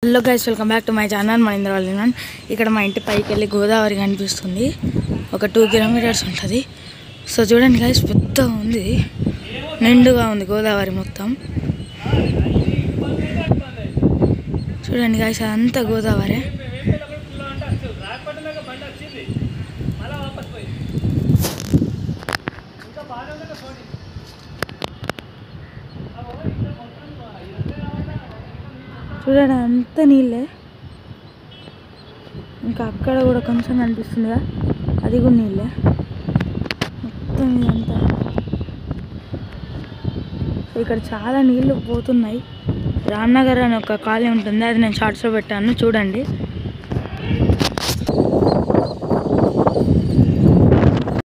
hello guys welcome back to my channel Mahendra వాళ్ళ ఇక్కడ మా ఇంటి పైకి వెళ్ళి గోదావరి కనిపిస్తుంది ఒక టూ కిలోమీటర్స్ ఉంటుంది సో చూడండి గైస్ పెద్ద ఉంది నిండుగా ఉంది గోదావరి మొత్తం చూడండి గైస్ అదంతా గోదావరి చూడండి అంత నీళ్ళే ఇంకా అక్కడ కూడా కొంచెం కనిపిస్తుందిగా అది కూడా నీళ్ళే మొత్తం ఇదంతా సో ఇక్కడ చాలా నీళ్లు పోతున్నాయి రామ్నగర్ అని ఒక కాలనీ ఉంటుంది అది నేను షార్ట్స్లో పెట్టాను చూడండి